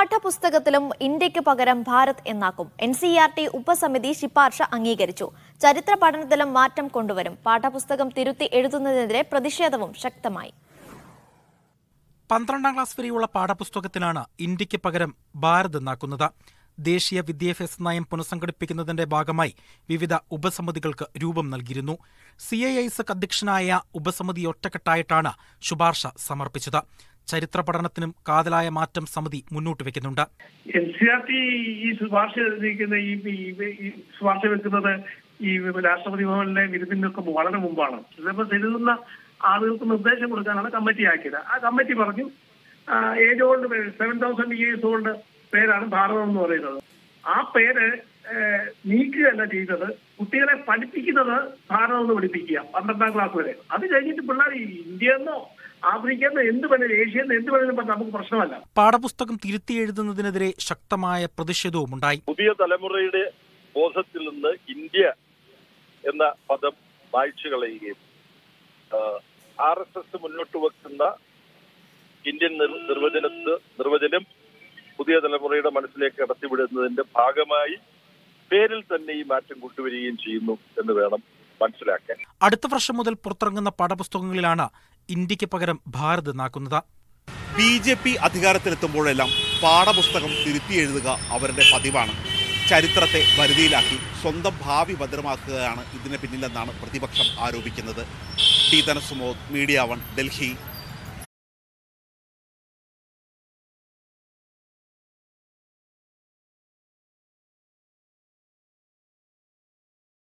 പാഠപുസ്തകത്തിലും ഇന്ത്യക്ക് പകരം ഭാരത് എന്നാക്കും എൻ സി ആർ ടി ഉപസമിതി ശിപാർശ അംഗീകരിച്ചു ചരിത്ര പഠനത്തിലും മാറ്റം കൊണ്ടുവരും പാഠപുസ്തകം തിരുത്തി എഴുതുന്നതിനെതിരെ പ്രതിഷേധവും ശക്തമായി പന്ത്രണ്ടാം ക്ലാസ് വരെയുള്ള പാഠപുസ്തകത്തിലാണ് ഇന്ത്യക്ക് പകരം ഭാരത് എന്നാക്കുന്നത് ദേശീയ വിദ്യാഭ്യാസ നയം പുനഃസംഘടിപ്പിക്കുന്നതിന്റെ ഭാഗമായി വിവിധ ഉപസമിതികൾക്ക് രൂപം നൽകിയിരുന്നു സി ഐ ഐസക് അധ്യക്ഷനായ ഉപസമിതി ഒറ്റക്കെട്ടായിട്ടാണ് ശുപാർശ സമർപ്പിച്ചത് ചരിത്ര പഠനത്തിനും കാതലായ മാറ്റം സമിതി മുന്നോട്ട് വയ്ക്കുന്നുണ്ട് എൻ സി ആർ ടി ഈ ശുപാർശ നിൽക്കുന്ന ഈ ഈ- ഈ ശുപാർശ വെക്കുന്നത് ഈ രാഷ്ട്രപതി ഭവനിലെ വിരുന്നിനൊക്കെ വളരെ മുമ്പാണ് സിലബസ് എഴുതുന്ന ആളുകൾക്ക് നിർദ്ദേശം കൊടുക്കാനാണ് കമ്മിറ്റി ആക്കിയത് ആ കമ്മിറ്റി പറഞ്ഞു age old seven thousand years old പേരാണ് ഭാരതം എന്ന് പറയുന്നത് ആ പേര് ഏഹ്, നീക്കുകയല്ല ചെയ്തത് കുട്ടികളെ പഠിപ്പിക്കുന്നത് ഭാരതം എന്ന് പഠിപ്പിക്കുക പന്ത്രണ്ടാം ക്ലാസ് വരെ അത് കഴിഞ്ഞിട്ട് പിള്ളേർ ഇന്ത്യന്നോ ആഫ്രിക്കന്നോ എന്ത് വേണേലും ഏഷ്യന്നോ എന്ത് വേണേലും പറഞ്ഞാൽ നമുക്ക് പ്രശ്നമല്ല പാഠപുസ്തകം തിരുത്തി എഴുതുന്നതിനെതിരെ ശക്തമായ പ്രതിഷേധവുമുണ്ടായി പുതിയ തലമുറയുടെ ബോധത്തിൽ നിന്ന് ഇന്ത്യ എന്ന പദം വായിച്ചു കളയുകയും ആർ എസ് എസ് മുന്നോട്ട് വെക്കുന്ന ഇന്ത്യൻ നിർ- നിർവചനത്ത് നിർവചനം പുതിയ തലമുറയുടെ മനസ്സിലേക്ക് കടത്തിവിടുന്നതിന്റെ ഭാഗമായി പേരിൽ തന്നെ ഈ മാറ്റം കൊണ്ടുവരികയും ചെയ്യുന്നു എന്ന് വേണം മനസ്സിലാക്കാൻ അടുത്ത വർഷം മുതൽ പുറത്തിറങ്ങുന്ന പാഠപുസ്തകങ്ങളിലാണ് ഇന്ത്യക്ക് പകരം ഭാരത് എന്നാക്കുന്നത് ബി ജെ പി അധികാരത്തിലെത്തുമ്പോഴെല്ലാം പാഠപുസ്തകം തിരുത്തി എഴുതുക അവരുടെ പതിവാണ് ചരിത്രത്തെ വരുതിയിലാക്കി സ്വന്തം ഭാവി ഭദ്രമാക്കുകയാണ് ഇതിന് പിന്നിലെന്നാണ് പ്രതിപക്ഷം ആരോപിക്കുന്നത് T Dhanasumod media one Delhi